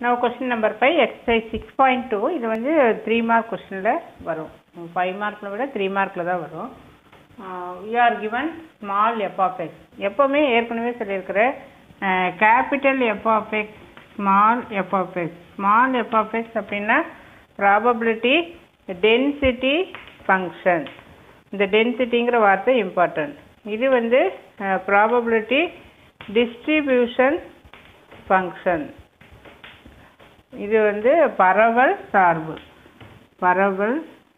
நான் question number five exercise six point two இது வந்து த்ரீ மார்க் கொஸ்டினில் வரும் ஃபைவ் மார்க்கில் விட த்ரீ மார்க்கில் தான் வரும் you are given small f of x எப்போவுமே ஏற்கனவே சொல்லியிருக்கிற capital F of x small f of x small f of x அப்படின்னா ப்ராபபிலிட்டி டென்சிட்டி ஃபங்க்ஷன் இந்த டென்சிட்டிங்கிற வார்த்தை இம்பார்ட்டன்ட் இது வந்து ப்ராபபிலிட்டி டிஸ்ட்ரிபியூஷன் ஃபங்க்ஷன் இது வந்து பரவல் சார்பு பரவல்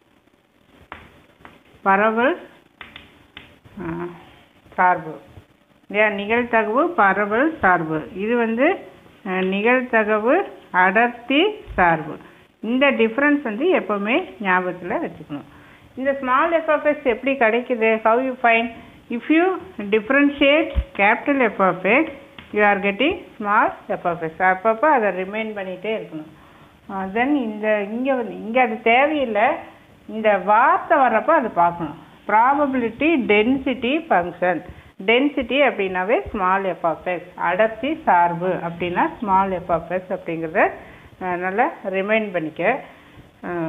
பரவல் ஆ, சார்பு இல்லையா நிகழ்தகவு பரவல் சார்பு இது வந்து அஹ், நிகழ்தகவு அடர்த்தி சார்பு இந்த டிஃப்ரென்ஸ் வந்து எப்போவுமே ஞாபகத்தில் வச்சுக்கணும் இந்த ஸ்மால் எஃப்எஃப்எக்ஸ் எப்படி கிடைக்குது how you find if you differentiate capital F of x you are getting small f of x அப்பப்போ அதை ரிமைண்ட் பண்ணிகிட்டே இருக்கணும் தென் இந்த இங்கே வந்து இங்கே அது தேவையில்லை இந்த வார்த்தை வர்றப்போ அது பார்க்கணும் ப்ராபபிலிட்டி டென்சிட்டி ஃபங்க்ஷன் டென்சிட்டி அப்படின்னாவே ஸ்மால் எஃப்எஃப்எக்ஸ் அடர்த்தி சார்பு அப்படின்னா ஸ்மால் எஃப்எஃப்எக்ஸ் அப்படிங்கிறத அஹ், நல்லா ரிமைண்ட் பண்ணிக்க அஹ்,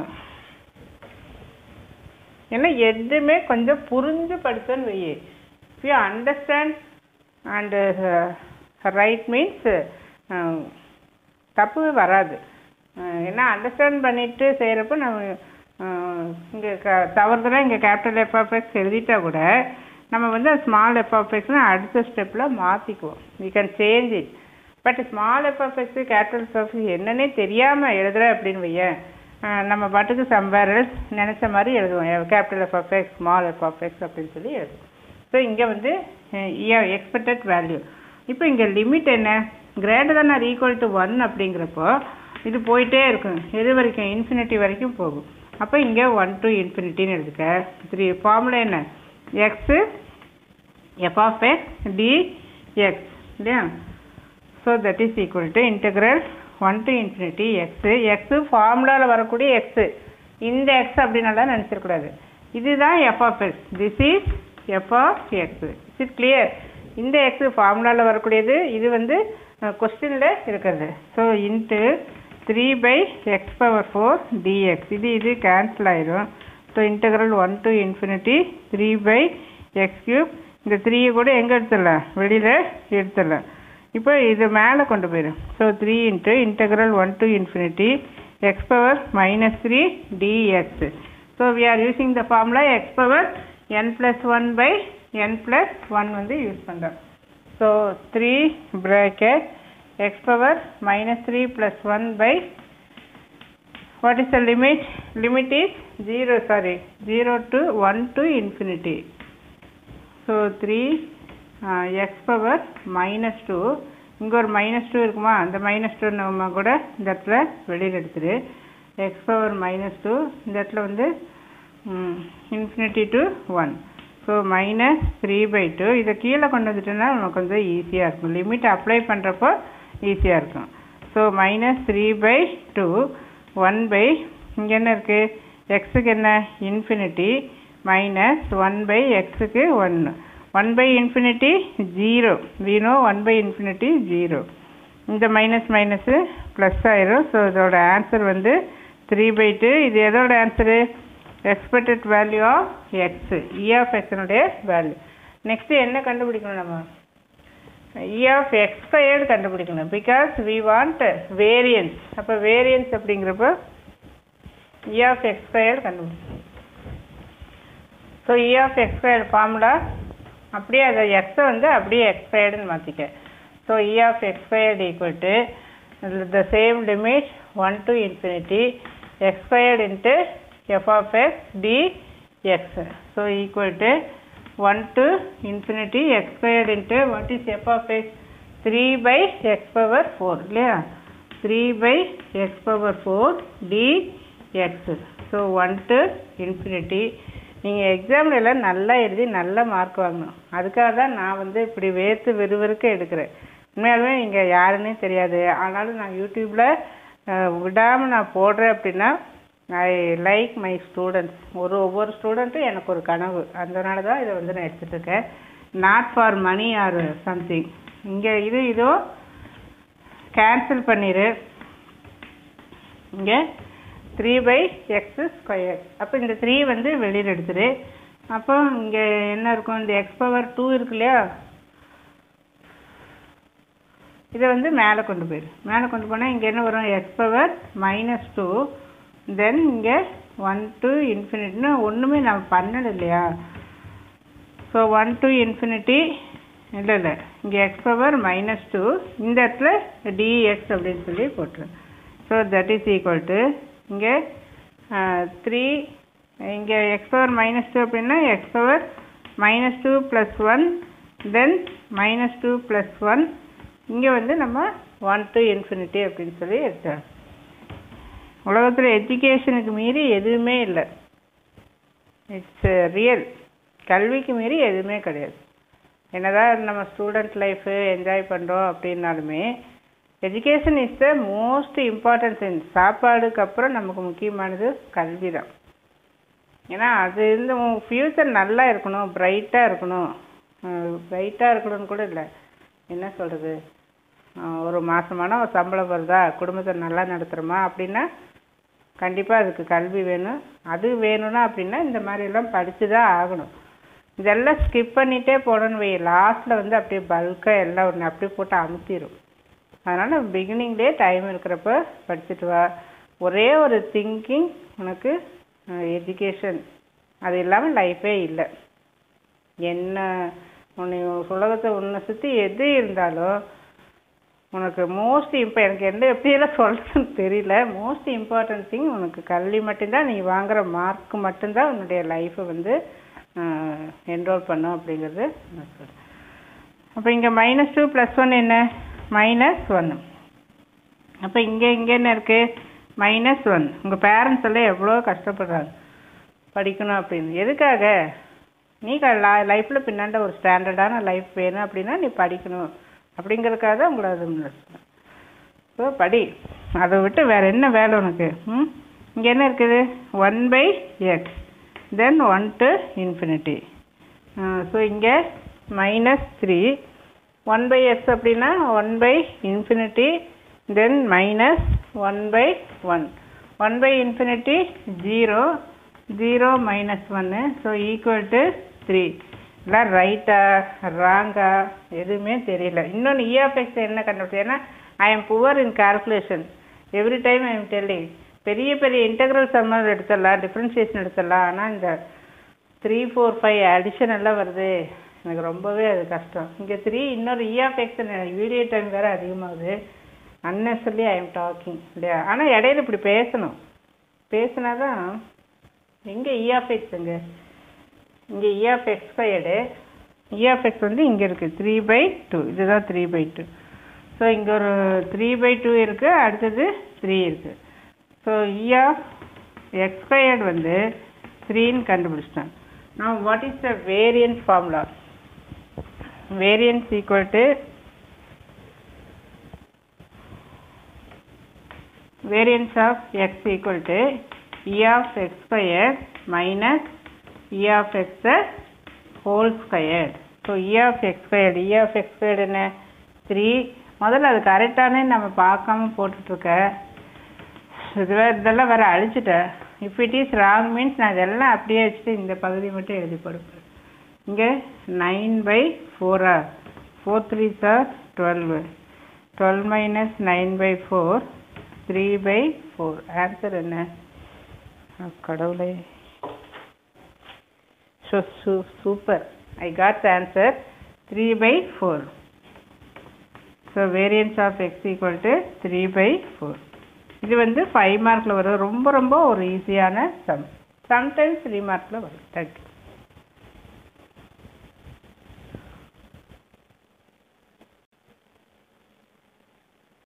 ஏன்னா எதுவுமே கொஞ்சம் புரிஞ்சு படிச்சோன்னு வையே if you understand and write means தப்பு வராது அஹ் ஏன்னா அண்டர்ஸ்டாண்ட் பண்ணிட்டு செய்கிறப்ப நம்ம இங்கே க தவறுதலாக இங்கே கேபிட்டல் எஃப்எஃப்எக்ஸ் எழுதிட்டா கூட நம்ம வந்து ஸ்மால் எஃப்எஃப்எக்ஸ்னு அடுத்த ஸ்டெப்பில் மாற்றிக்குவோம் we can change it but small f of x capital F of x என்னன்னே தெரியாமல் எழுதுற அப்படின்னு வையேன் அஹ் நம்ம பாட்டுக்கு சம்பேர் நினச்ச மாதிரி எழுதுவோம் கேபிட்டல் எஃப்எஃப்எக்ஸ் ஸ்மால் எஃப்எஃப்எக்ஸ் அப்படின்னு சொல்லி எழுதுவோம் ஸோ இங்கே வந்து எக்ஸ்பெக்டட் வேல்யூ இப்போ இங்கே லிமிட் என்ன greater than or equal to one அப்படிங்கிறப்போ இது போயிட்டே இருக்கும் எது வரைக்கும் இன்ஃபினிட்டி வரைக்கும் போகும் அப்போ இங்கே ஒன் டு இன்ஃபினிட்டின்னு எடுத்துக்க த்ரீ ஃபார்முலா என்ன x f of x d x இல்லையா so that is equal to integral one to infinity x x ஃபார்முலாவில் வரக்கூடிய எக்ஸு இந்த எக்ஸ் அப்படின்னாலாம் நினச்சிடக்கூடாது இதுதான் f of x this is f of x is it clear இந்த x ஃபார்முலாவில் வரக்கூடியது இது வந்து கொஸ்டினில் இருக்கிறது so into three by x power four dx இது இது கேன்சல் ஆயிரும் so integral one to infinity three by x cube இந்த த்ரீயை கூட எங்கே எடுத்துடலாம் வெளியில் எடுத்துடலாம் இப்போ இது மேலே கொண்டு போயிடும் so three into integral one to infinity x power minus three dx so we are using the formula x power n plus one by n plus one வந்து யூஸ் பண்ணுறோம் so three bracket x power minus three plus one by what is the limit limit is 0 sorry 0 to 1 to infinity so 3 uh, x power minus 2 இங்க ஒரு minus two இருக்குமா அந்த minus two நம்ம கூட இந்த இடத்துல வெளியில் எடுத்துரு எக்ஸ் பவர் மைனஸ் டூ இந்த இடத்துல வந்து infinity to one so minus three by two இதை கீழே கொண்டு வந்துட்டோன்னா நமக்கு வந்து ஈஸியாக இருக்கும் லிமிட் அப்ளை பண்ணுறப்போ ஈஸியாக இருக்கும் so minus three by two one by இங்கே என்ன இருக்குது எக்ஸுக்கு என்ன இன்ஃபினிட்டி மைனஸ் ஒன் பை எக்ஸுக்கு ஒன்று ஒன் பை இன்ஃபினிட்டி ஜீரோ வீணோ ஒன் பை இன்ஃபினிட்டி ஜீரோ இந்த மைனஸ் மைனஸு ப்ளஸ் ஆயிரும் ஸோ இதோட ஆன்சர் வந்து த்ரீ பை டூ இது எதோட answer expected value of x E of எக்ஸனுடைய வேல்யூ நெக்ஸ்ட்டு என்ன கண்டுபிடிக்கணும் நம்ம இ ஆஃப் எக்ஸ் ஸ்கொயர்டு கண்டுபிடிக்கணும் பிகாஸ் வி வாண்ட் வேரியன்ஸ் அப்போ வேரியன்ஸ் அப்படிங்கிறப்போ இ ஆஃப் எக்ஸ் ஸ்கொயர்டு கண்டுபிடிக்கணும் so E of x squared formula அப்படியே அதை எக்ஸை வந்து அப்படியே எக்ஸ் ஸ்கொயர்டுன்னு மாற்றிக்க so E of x squared equal to the same limit one to infinity x squared into f of x d x so equal to 1 to infinity x squared into what is f of x 3 by x power 4 இல்லையா 3 by x power 4 dx so 1 to infinity நீங்கள் எக்ஸாம்ல எல்லாம் நல்லா எழுதி நல்ல mark வாங்கணும் அதுக்காக தான் நான் வந்து இப்படி வேர்த்து விறுவிறுக்க எடுக்கிறேன் உண்மையாலுமே நீங்கள் யாருன்னே தெரியாது ஆனாலும் நான் யூடியூப்பில் விடாமல் நான் போடுறேன் அப்படின்னா ஐ லைக் மை ஸ்டூடெண்ட்ஸ் ஒரு ஒவ்வொரு ஸ்டூடெண்ட்டும் எனக்கு ஒரு கனவு அதனால தான் இதை வந்து நான் எடுத்துகிட்டு இருக்கேன் not for money or something இங்கே இது இதோ கேன்சல் பண்ணிடு இங்கே த்ரீ பை எக்ஸ் ஸ்கொயர் அப்போ இந்த த்ரீ வந்து வெளியில் எடுத்துரு அப்போ இங்கே என்ன இருக்கும் இந்த எக்ஸ் பவர் டூ இருக்கு இல்லையா இதை வந்து மேலே கொண்டு போயிரு மேலே கொண்டு போனால் இங்கே என்ன வரும் x power minus two then இங்கே ஒன் டு இன்ஃபினிட்னு ஒன்றுமே நம்ம பண்ணல இல்லையா ஸோ ஒன் டு இன்ஃபினிட்டி இல்லை இல்லை இங்கே எக்ஸ் பவர் மைனஸ் டூ இந்த இடத்துல டிஎக்ஸ் அப்படின்னு சொல்லி போட்டுரு so that is equal to இங்கே த்ரீ இங்கே எக்ஸ் பவர் மைனஸ் டூ அப்படின்னா x power minus two plus one then minus two plus one இங்கே வந்து நம்ம ஒன் டு இன்ஃபினிட்டி அப்படின்னு சொல்லி எடுத்தோம் உலகத்தில் எஜுகேஷனுக்கு மீறி எதுவுமே இல்லை இட்ஸ் ரியல் கல்விக்கு மீறி எதுவுமே கிடையாது என்னதான் நம்ம ஸ்டூடெண்ட் லைஃபு என்ஜாய் பண்ணுறோம் அப்படின்னாலுமே education is the most important thing சாப்பாடுக்கு அப்புறம் நமக்கு முக்கியமானது கல்வி தான் ஏன்னா அது இருந்து உன் ஃப்யூச்சர் நல்லா இருக்கணும் பிரைட்டாக இருக்கணும் பிரைட்டாக இருக்கணும்னு கூட இல்லை என்ன சொல்கிறது ஒரு மாதமான ஒரு சம்பளம் வருதா குடும்பத்தை நல்லா நடத்துகிறோமா அப்படின்னா கண்டிப்பாக அதுக்கு கல்வி வேணும் அது வேணும்னா அப்படின்னா இந்த மாதிரிலாம் படித்து தான் ஆகணும் இதெல்லாம் ஸ்கிப் பண்ணிகிட்டே போனோன்னு வை லாஸ்ட்டில் வந்து அப்படியே பல்காக எல்லாம் ஒன்று அப்படியே போட்டு அமுத்திடும் அதனால் பிகினிங்லேயே டைம் இருக்கிறப்ப படிச்சுட்டு வா ஒரே ஒரு திங்கிங் உனக்கு எஜுகேஷன் அது இல்லாமல் லைஃபே இல்லை என்ன உன்னை உலகத்தை உன்னை சுற்றி எது இருந்தாலும் உனக்கு மோஸ்ட் இப்போ எனக்கு எந்த எப்படியெல்லாம் சொல்கிறதுன்னு தெரியல மோஸ்ட் இம்பார்ட்டன்ட் திங் உனக்கு கல்வி மட்டும்தான் நீ வாங்குகிற மார்க் மட்டும்தான் உன்னுடைய லைஃப்பை வந்து என்ரோல் பண்ணும் அப்படிங்கிறது நான் சொல்கிறேன் அப்போ இங்கே மைனஸ் டூ ப்ளஸ் ஒன் என்ன மைனஸ் ஒன்று அப்போ இங்கே இங்கே என்ன இருக்குது மைனஸ் ஒன் உங்கள் பேரண்ட்ஸ் எல்லாம் எவ்வளோ கஷ்டப்படுறாங்க படிக்கணும் அப்படின்னு எதுக்காக நீ க லைஃப்பில் பின்னாண்ட ஒரு ஸ்டாண்டர்டான லைஃப் வேணும் அப்படின்னா நீ படிக்கணும் அப்படிங்கிறதுக்காக தான் உங்களை அது சொல்கிறேன் ஸோ படி அதை விட்டு வேறு என்ன வேலை உனக்கு ம் இங்கே என்ன இருக்குது one by x then one to infinity so இங்கே minus three one by x அப்படின்னா one by infinity then minus one by one one by infinity zero zero minus ஒன்று ஸோ ஈக்குவல் டு த்ரீ இல்லை ரைட்டா ராங்கா எதுவுமே தெரியல இன்னொன்று இஆஃப்எக்ஸ் என்ன கண்டுபிடிச்சு ஏன்னா I am poor in calculation every time I am telling பெரிய பெரிய இன்டெக்ரல் சம்மர் எடுத்துடலாம் டிஃப்ரென்ஷியேஷன் எடுத்துடலாம் ஆனால் இந்த த்ரீ ஃபோர் ஃபைவ் அடிஷன் எல்லாம் வருது எனக்கு ரொம்பவே அது கஷ்டம் இங்கே த்ரீ இன்னொரு இஆஃப்எக்ஸ் வீடியோ டைம் வேறு அதிகமாகுது அன்னெசரி ஐ எம் டாக்கிங் இல்லையா ஆனால் இடையில இப்படி பேசணும் பேசினா தான் எங்கே இஆஃப்எக்ஸ் எங்கே இங்கே இஆஃப்எக்ஸ் ஸ்கொயர்டு இஆஃப்எக்ஸ் வந்து இங்கே இருக்குது த்ரீ பை டூ இதுதான் த்ரீ பை டூ ஸோ இங்கே ஒரு த்ரீ பை டூ இருக்குது அடுத்தது த்ரீ இருக்குது ஸோ இஆஃப் எக்ஸ் ஸ்கொயர்டு வந்து த்ரீன்னு கண்டுபிடிச்சிட்டேன் நான் what is the variance formula variance equal to variance of x equal to e of x squared minus e of x whole squared. So e of x squared, e of x squared என்ன three முதல்ல அது கரெக்டானே நம்ம பார்க்காம போட்டுட்ருக்க இது வேறு இதெல்லாம் வேறு அழிச்சிட்டேன் if it is wrong means நான் இதெல்லாம் அப்படியே வச்சுட்டு இந்த பகுதி மட்டும் எழுதி போடுப்பேன் இங்கே நைன் பை ஃபோரா four three sir twelve twelve minus nine by four three by four answer என்ன கடவுளே ஸோ சூ super I got the answer three by four so variance of x equal to three by four இது வந்து five மார்க்கில் வரும் ரொம்ப ரொம்ப ஒரு ஈஸியான சம் சம்டைம்ஸ் த்ரீ மார்க்கில் வரும் தேங்க்யூ